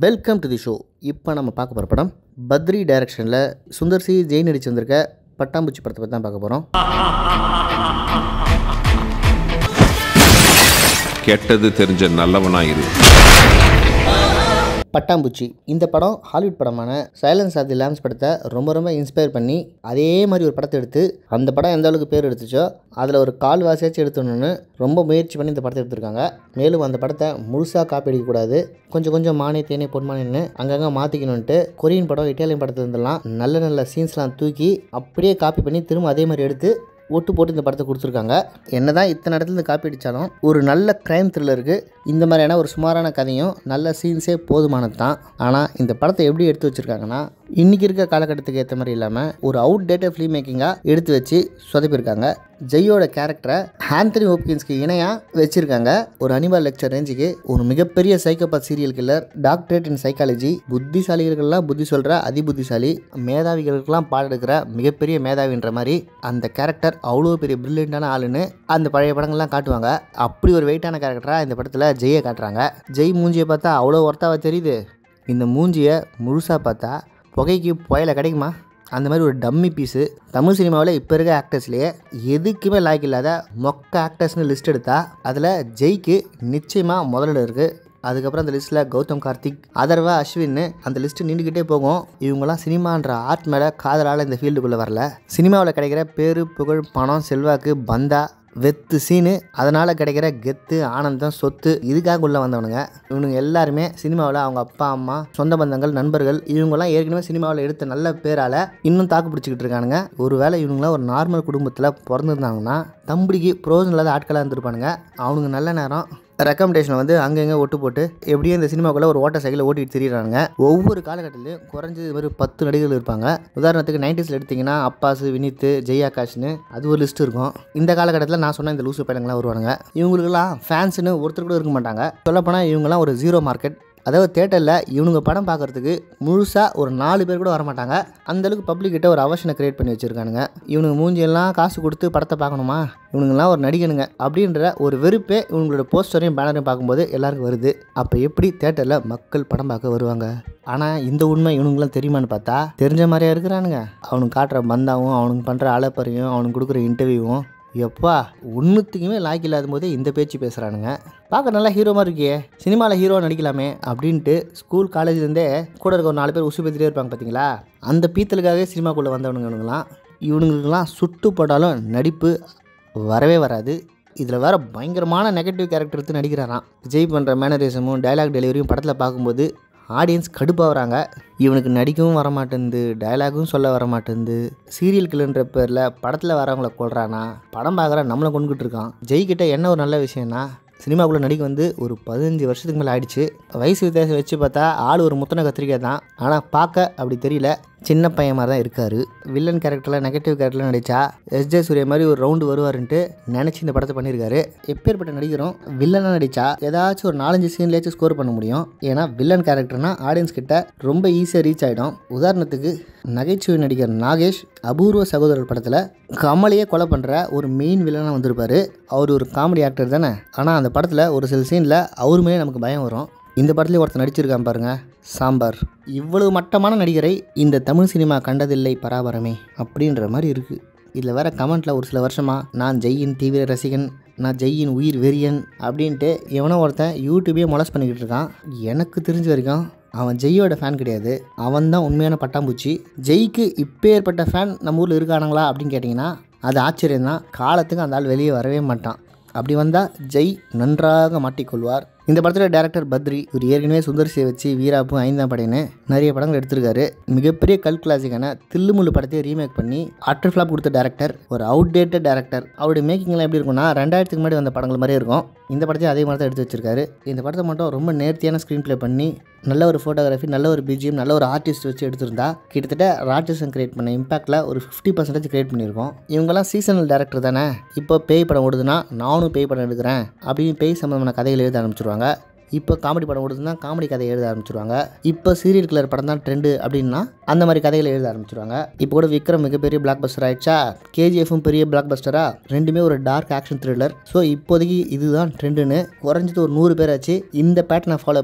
Welcome to the show இப்போ நம்ம பார்க்க போகிற படம் பத்ரி டைரக்ஷனில் சுந்தர் சி ஜெயின் நடிச்சு வந்திருக்க பட்டாம்பூச்சி படத்தை பற்றி தான் பார்க்க போகிறோம் கெட்டது தெரிஞ்ச நல்லவனா இரு பட்டாம்பூச்சி இந்த படம் ஹாலிவுட் படமான சைலன்ஸ் ஆஃப் தி லேம்ஸ் படத்தை ரொம்ப ரொம்ப இன்ஸ்பயர் பண்ணி அதே மாதிரி ஒரு படத்தை எடுத்து அந்த படம் எந்த அளவுக்கு பேர் எடுத்துச்சோ அதில் ஒரு கால் வாசியாச்சும் எடுத்துடணும்னு ரொம்ப முயற்சி பண்ணி இந்த படத்தை எடுத்திருக்காங்க மேலும் அந்த படத்தை முழுசாக காப்பி அடிக்கக்கூடாது கொஞ்சம் கொஞ்சம் மானே தேனே பொன்மானேன்னு அங்கங்கே மாற்றிக்கணுன்ட்டு கொரியன் படம் இட்டாலியன் படத்துல இருந்தெல்லாம் நல்ல நல்ல சீன்ஸ்லாம் தூக்கி அப்படியே காப்பி பண்ணி திரும்ப அதே மாதிரி எடுத்து ஒட்டு போட்டு இந்த படத்தை கொடுத்துருக்காங்க என்னதான் இத்தனை இடத்துல இருந்து காப்பி அடித்தாலும் ஒரு நல்ல க்ரைம் த்ரில்லருக்கு இந்த மாதிரியான ஒரு சுமாரான கதையும் நல்ல சீன்ஸே போதுமானது தான் ஆனால் இந்த படத்தை எப்படி எடுத்து வச்சுருக்காங்கன்னா இன்றைக்கி இருக்க காலகட்டத்துக்கு ஏற்ற மாதிரி இல்லாமல் ஒரு அவுட் டேட்டட் ஃபிலிம் மேக்கிங்காக எடுத்து வச்சு சொதப்பியிருக்காங்க ஜெய்யோட கேரக்டரை ஆந்தனி ஹோப்கின்ஸ்க்கு இணையாக வச்சுருக்காங்க ஒரு அனிமல் லெக்சர் ரேஞ்சுக்கு ஒரு மிகப்பெரிய psychopath serial killer doctorate in psychology புத்திசாலிகளுக்கெல்லாம் புத்தி சொல்கிற அதிபுத்திசாலி மேதாவிகளுக்கெல்லாம் பாடெடுக்கிற மிகப்பெரிய மேதாவின்ற மாதிரி அந்த கேரக்டர் அவ்வளோ பெரிய பிரில்லியண்டான ஆளுன்னு அந்த பழைய படங்கள்லாம் காட்டுவாங்க அப்படி ஒரு வெயிட்டான கேரக்டராக இந்த படத்தில் ஜெய்யை காட்டுறாங்க ஜெய் மூஞ்சியை பார்த்தா அவ்வளோ ஒர்த்தாவா தெரியுது இந்த மூஞ்சியை முழுசாக பார்த்தா புகைக்கு புயல கிடைக்குமா அந்த மாதிரி ஒரு டம்மி பீஸு தமிழ் சினிமாவில் இப்போ இருக்க ஆக்டர்ஸ்லேயே எதுக்குமே லாய்க்கு இல்லாத மொக்க ஆக்டர்ஸ்னு லிஸ்ட் எடுத்தால் அதில் ஜெய்க்கு நிச்சயமாக முதலிடம் இருக்குது அதுக்கப்புறம் அந்த லிஸ்ட்டில் கௌதம் கார்த்திக் அதர்வா அஸ்வின் அந்த லிஸ்ட்டு நீண்டுக்கிட்டே போகும் இவங்கெல்லாம் சினிமான்ற ஆர்ட் மேலே காதலால் இந்த ஃபீல்டுக்குள்ளே வரல சினிமாவில் கிடைக்கிற பேரு புகழ் பணம் செல்வாக்கு பந்தா வெத்து சீனு அதனால் கிடைக்கிற கெத்து ஆனந்தம் சொத்து இதுக்காக உள்ளே வந்தவனுங்க இவனுங்க எல்லாருமே சினிமாவில் அவங்க அப்பா அம்மா சொந்த பந்தங்கள் நண்பர்கள் இவங்கெல்லாம் ஏற்கனவே சினிமாவில் எடுத்த நல்ல பேரால் இன்னும் தாக்கு பிடிச்சிக்கிட்டு இருக்கானுங்க ஒருவேளை இவங்களாம் ஒரு நார்மல் குடும்பத்தில் பிறந்திருந்தாங்கன்னா தம்பிக்கு ப்ரோஜன் இல்லாத ஆட்களாக இருந்திருப்பானுங்க அவனுங்க நல்ல நேரம் ரெக்கமெண்டேஷனை வந்து அங்கங்கே ஒட்டு போட்டு எப்படியும் இந்த சினிமாக்குள்ளே ஒரு ஓட்ட சைக்கிளை ஓட்டிட்டு திரியிறாங்க ஒவ்வொரு காலகட்டத்திலையும் குறைஞ்சது இது மாதிரி பத்து நடிகர்கள் இருப்பாங்க உதாரணத்துக்கு நைன்டிஸில் எடுத்திங்கன்னா அப்பாஸ் வினித் ஜெயாகாஷ்னு அது ஒரு லிஸ்ட் இருக்கும் இந்த காலகட்டத்தில் நான் சொன்ன இந்த லூசு பையனுங்களாம் வருவாங்க இவங்களுக்குலாம் ஃபேன்ஸ்னு ஒருத்தர் கூட இருக்க மாட்டாங்க சொல்லப்போனால் இவங்கெல்லாம் ஒரு ஜீரோ மார்க்கெட் அதாவது தேட்டரில் இவனுங்க படம் பார்க்குறதுக்கு முழுசாக ஒரு நாலு பேர் கூட வரமாட்டாங்க அந்தளவுக்கு பப்ளிக் கிட்ட ஒரு அவஷனை கிரியேட் பண்ணி வச்சுருக்கானுங்க இவனுங்க மூஞ்சியெல்லாம் காசு கொடுத்து படத்தை பார்க்கணுமா இவனுங்கெல்லாம் ஒரு நடிகனுங்க அப்படின்ற ஒரு வெறுப்பே இவங்களோட போஸ்டரையும் பேனரையும் பார்க்கும்போது எல்லாருக்கும் வருது அப்போ எப்படி தேட்டரில் மக்கள் படம் பார்க்க வருவாங்க ஆனால் இந்த உண்மை இவனுங்களாம் தெரியுமான்னு பார்த்தா தெரிஞ்ச மாதிரியா இருக்கிறானுங்க அவனுக்கு காட்டுற பந்தாவும் அவனுக்கு பண்ணுற அலப்பறையும் அவனுக்கு கொடுக்குற இன்டர்வியூவும் எப்பா ஒன்றுத்துக்குமே லாய்க்கு இல்லாத போதே இந்த பேச்சு பேசுகிறானுங்க பார்க்க நல்லா ஹீரோ மாதிரி இருக்கியே சினிமாவில் ஹீரோ நடிக்கலாமே அப்படின்ட்டு ஸ்கூல் காலேஜ்லேருந்தே கூட இருக்க ஒரு நாலு பேர் உசு பேத்திட்டே இருப்பாங்க பார்த்தீங்களா அந்த பீத்தலுக்காகவே சினிமாக்குள்ளே வந்தவனுங்க இவனுங்களாம் இவனுங்களுக்கெல்லாம் சுட்டு போட்டாலும் நடிப்பு வரவே வராது இதில் வேறு பயங்கரமான நெகட்டிவ் கேரக்டர் எடுத்து நடிக்கிறாராம் விஜய் பண்ணுற மேனரிசமும் டைலாக் டெலிவரியும் படத்தில் பார்க்கும்போது ஆடியன்ஸ் கடுப்பாகிறாங்க இவனுக்கு நடிக்கவும் வர மாட்டேங்குது டயலாகும் சொல்ல வர மாட்டேங்குது சீரியல் கில்லுன்ற பேரில் படத்தில் வரவங்கள கொள்றானா படம் பார்க்குற நம்மளை கொண்டுகிட்டு இருக்கான் ஜெய்கிட்ட என்ன ஒரு நல்ல விஷயம்னா சினிமாக்குள்ளே நடிக்க வந்து ஒரு பதினஞ்சு வருஷத்துக்கு மேலே ஆயிடுச்சு வயசு வித்தியாசம் வச்சு பார்த்தா ஆள் ஒரு முத்தனை கத்திரிக்காய் தான் ஆனால் பார்க்க அப்படி தெரியல சின்ன பையன் மாதிரி தான் இருக்கார் வில்லன் கேரக்டரில் நெகட்டிவ் கேரக்டரில் நடித்தா எஸ்ஜே சூர்யா மாதிரி ஒரு ரவுண்டு வருவாருன்ட்டு நினச்சி இந்த படத்தை பண்ணியிருக்காரு எப்பேற்பட்ட நடிகரும் வில்லனாக நடித்தா ஏதாச்சும் ஒரு நாலஞ்சு சீன்லேயாச்சும் ஸ்கோர் பண்ண முடியும் ஏன்னா வில்லன் கேரக்டர்னா ஆடியன்ஸ் கிட்ட ரொம்ப ஈஸியாக ரீச் ஆகிடும் உதாரணத்துக்கு நகைச்சுவை நடிகர் நாகேஷ் அபூர்வ சகோதரர் படத்தில் கமலையே கொலை பண்ணுற ஒரு மெயின் வில்லனாக வந்திருப்பார் அவர் ஒரு காமெடி ஆக்டர் தானே ஆனால் அந்த படத்தில் ஒரு சில சீனில் அவருமே நமக்கு பயம் வரும் இந்த படத்துலேயே ஒருத்தர் நடிச்சிருக்கான் பாருங்க சாம்பார் இவ்வளவு மட்டமான நடிகரை இந்த தமிழ் சினிமா கண்டதில்லை பராபரமே அப்படின்ற மாதிரி இருக்குது இதில் வேற கமெண்ட்டில் ஒரு சில வருஷமாக நான் ஜெய்யின் தீவிர ரசிகன் நான் ஜெய்யின் உயிர் வெறியன் அப்படின்ட்டு எவனோ ஒருத்தன் யூடியூபே மொலஸ் பண்ணிக்கிட்டு இருக்கான் எனக்கு தெரிஞ்ச வரைக்கும் அவன் ஜெய்யோட ஃபேன் கிடையாது அவன் தான் உண்மையான பட்டாம்பூச்சி ஜெய்க்கு இப்பேற்பட்ட ஃபேன் நம்ம ஊரில் இருக்கானுங்களா அப்படின்னு கேட்டிங்கன்னா அது ஆச்சரியம் தான் காலத்துக்கு அந்த ஆள் வெளியே வரவே மாட்டான் அப்படி வந்தால் ஜெய் நன்றாக மாட்டிக்கொள்வார் இந்த படத்தில் டேரக்டர் பத்ரி இவர் ஏற்கனவே சுந்தர்சியை வச்சு வீராப்பும் ஐந்தாம் படையின்னு நிறைய படங்கள் எடுத்திருக்காரு மிகப்பெரிய கல் கிளாசிக்கான தில்லுமுள்ளு படத்தை ரீமேக் பண்ணி அட்டர் ஃப்ளாப் கொடுத்த டேரக்டர் ஒரு அவுடேட்டட் டேரக்டர் அவருடைய மேக்கிங்லாம் எப்படி இருக்கும்னா ரெண்டாயிரத்துக்கு முன்னாடி வந்த படங்கள் மாதிரியே இருக்கும் இந்த படத்தையும் அதே மாதிரி தான் எடுத்து வச்சிருக்காரு இந்த படத்தை மட்டும் ரொம்ப நேர்த்தியான ஸ்க்ரீன் ப்ளே பண்ணி நல்ல ஒரு ஃபோட்டோகிராஃபி நல்ல ஒரு பிஜிஎம் நல்ல ஒரு ஆர்டிஸ்ட் வச்சு எடுத்திருந்தா கிட்டத்தட்ட ராட்சசன் கிரியேட் பண்ண இம்பாக்டில் ஒரு ஃபிஃப்டி பர்சன்டேஜ் கிரியேட் பண்ணியிருக்கோம் இவங்கெல்லாம் சீசனல் டேரக்டர் தானே இப்போ பேய் படம் ஓடுதுன்னா நானும் பேய் படம் எடுக்கிறேன் அப்படின்னு பேய் சம்மந்தமான கதைகள் எழுத ஆரம்பிச்சிருவாங்க இப்போ காமெடி படம் ஓடுதுன்னா காமெடி கதை எழுத ஆரம்பிச்சிருவாங்க இப்போ சீரியல் கிளர் படம் தான் ட்ரெண்டு அப்படின்னா அந்த மாதிரி கதைகளை எழுத ஆரம்பிச்சிருவாங்க இப்போ கூட விக்ரம் மிகப்பெரிய பிளாக் பஸ்டர் ஆயிடுச்சா கேஜிஎஃப்பும் பெரிய பிளாக் பஸ்டரா ரெண்டுமே ஒரு டார்க் ஆக்ஷன் த்ரில்லர் ஸோ இப்போதைக்கு இதுதான் ட்ரெண்டுன்னு குறைஞ்சது ஒரு நூறு பேராச்சு இந்த பேட்டர்னை ஃபாலோ பண்ணி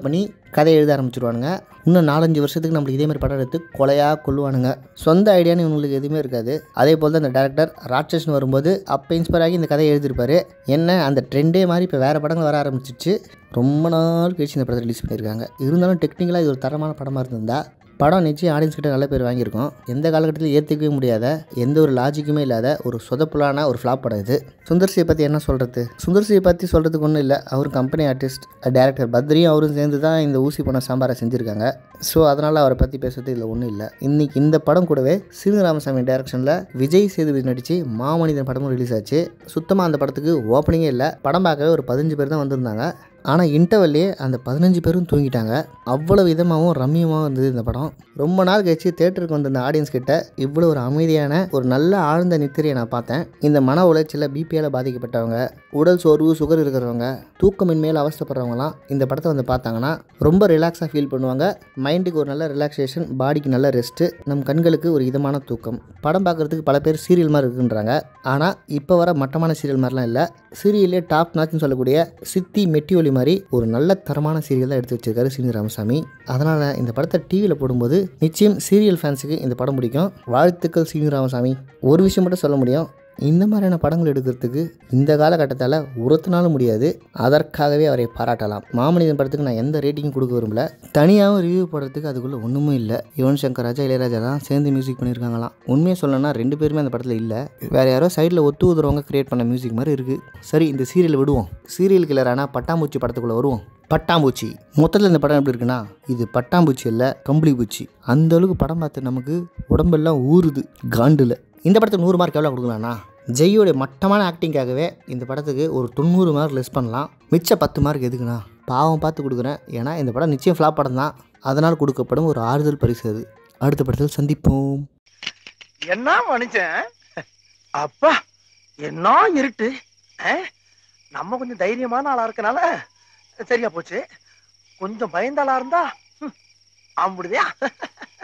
கதை எழுத ஆரம்பிச்சிருவானுங்க இன்னும் நாலஞ்சு வருஷத்துக்கு நம்மளுக்கு இதே மாதிரி படம் எடுத்து கொலையாக கொள்ளுவானுங்க சொந்த ஐடியான்னு இவங்களுக்கு எதுவுமே இருக்காது அதே போல் தான் இந்த டேரக்டர் ராட்சஸ்னு வரும்போது அப்போ இன்ஸ்பயர் ஆகி இந்த கதையை எழுதியிருப்பாரு என்ன அந்த ட்ரெண்டே மாதிரி இப்போ வேறு படங்கள் வர ஆரம்பிச்சிச்சு ரொம்ப நாள் கழிச்சு இந்த படத்தை ரிலீஸ் பண்ணியிருக்காங்க இருந்தாலும் டெக்னிக்கலாக இது ஒரு தரமான படமாக இருந்திருந்தா படம் நிச்சயம் ஆடியன்ஸ் கிட்ட நல்ல பேர் வாங்கியிருக்கோம் எந்த காலகட்டத்தில் ஏற்றுக்கவே முடியாத எந்த ஒரு லாஜிக்குமே இல்லாத ஒரு சொதப்புலான ஒரு ஃப்ளாப் படம் இது சுந்தர்சியை பற்றி என்ன சொல்கிறது சுந்தர்சியை பற்றி சொல்கிறதுக்கு ஒன்றும் இல்லை அவர் கம்பெனி ஆர்டிஸ்ட் டேரக்டர் பத்ரியும் அவரும் சேர்ந்து தான் இந்த ஊசி படம் சாம்பாரை செஞ்சுருக்காங்க ஸோ அதனால் அவரை பற்றி பேசுறது இதில் ஒன்றும் இல்லை இன்றைக்கி இந்த படம் கூடவே சீனு ராமசாமி டேரக்ஷனில் விஜய் சேதுபதி நடித்து மாமனிதன் படமும் ரிலீஸ் ஆச்சு சுத்தமாக அந்த படத்துக்கு ஓப்பனிங்கே இல்லை படம் பார்க்கவே ஒரு பதினஞ்சு பேர் தான் வந்திருந்தாங்க ஆனால் இன்டர்வல்லே அந்த பதினஞ்சு பேரும் தூங்கிட்டாங்க அவ்வளோ விதமாகவும் ரம்மியமாகவும் இருந்தது இந்த படம் ரொம்ப நாள் கழிச்சு தேட்டருக்கு வந்திருந்த ஆடியன்ஸ் கிட்ட இவ்வளோ ஒரு அமைதியான ஒரு நல்ல ஆழ்ந்த நித்திரையை நான் பார்த்தேன் இந்த மன உளைச்சலில் பிபியால் பாதிக்கப்பட்டவங்க உடல் சோர்வு சுகர் இருக்கிறவங்க தூக்கமின்மையில் அவஸ்தப்படுறவங்களாம் இந்த படத்தை வந்து பார்த்தாங்கன்னா ரொம்ப ரிலாக்ஸாக ஃபீல் பண்ணுவாங்க மைண்டுக்கு ஒரு நல்ல ரிலாக்ஸேஷன் பாடிக்கு நல்ல ரெஸ்ட்டு நம் கண்களுக்கு ஒரு இதமான தூக்கம் படம் பார்க்குறதுக்கு பல பேர் சீரியல் மாதிரி இருக்குன்றாங்க ஆனால் இப்போ வர மட்டமான சீரியல் மாதிரிலாம் இல்லை சீரியல்லே டாப் நாச்சுன்னு சொல்லக்கூடிய சித்தி மெட்டிஒலி மாதிரி ஒரு நல்ல தரமான சீரியல் தான் எடுத்து வச்சிருக்காரு சீனி ராமசாமி அதனால் இந்த படத்தை டிவியில் போடும்போது நிச்சயம் சீரியல் ஃபேன்ஸுக்கு இந்த படம் பிடிக்கும் வாழ்த்துக்கள் சீனி ராமசாமி ஒரு விஷயம் மட்டும் சொல்ல முடியும் இந்த மாதிரியான படங்கள் எடுக்கிறதுக்கு இந்த காலகட்டத்தால் ஒருத்தனாலும் முடியாது அதற்காகவே அவரை பாராட்டலாம் மாமனிதன் படத்துக்கு நான் எந்த ரேட்டிங்கும் கொடுக்க விரும்பல தனியாகவும் ரிவ்யூ போடுறதுக்கு அதுக்குள்ளே ஒன்றுமே இல்லை யுவன் சங்கர் ராஜா இளையராஜா தான் சேர்ந்து மியூசிக் பண்ணியிருக்காங்களாம் உண்மையை சொல்லணும்னா ரெண்டு பேருமே அந்த படத்தில் இல்லை வேறு யாரோ சைடில் ஒத்து உதுறவங்க கிரியேட் பண்ண மியூசிக் மாதிரி இருக்குது சரி இந்த சீரியல் விடுவோம் சீரியல் கிளரானா பட்டாம்பூச்சி படத்துக்குள்ளே வருவோம் பட்டாம்பூச்சி மொத்தத்தில் இந்த படம் எப்படி இருக்குன்னா இது பட்டாம்பூச்சி இல்லை கம்பளி பூச்சி அந்த அளவுக்கு படம் பார்த்து நமக்கு உடம்பெல்லாம் ஊறுது காண்டில் இந்த படத்துக்கு நூறு மார்க் எவ்வளோ கொடுக்கலாம்னா ஜெய்யோடைய மட்டமான ஆக்டிங்காகவே இந்த படத்துக்கு ஒரு தொண்ணூறு மார்க் லெஸ் பண்ணலாம் மிச்ச பத்து மார்க் எதுக்குண்ணா பாவம் பார்த்து கொடுக்குறேன் ஏன்னா இந்த படம் நிச்சயம் ஃப்ளாப் படம் தான் அதனால் கொடுக்கப்படும் ஒரு ஆறுதல் பரிசு அது அடுத்த படத்தில் சந்திப்போம் என்ன மனுஷன் அப்பா என்ன இருட்டு ஆ? நம்ம கொஞ்சம் தைரியமான ஆளா இருக்கனால சரியா போச்சு கொஞ்சம் பயந்த ஆளா இருந்தா ம், அம்புடுதியா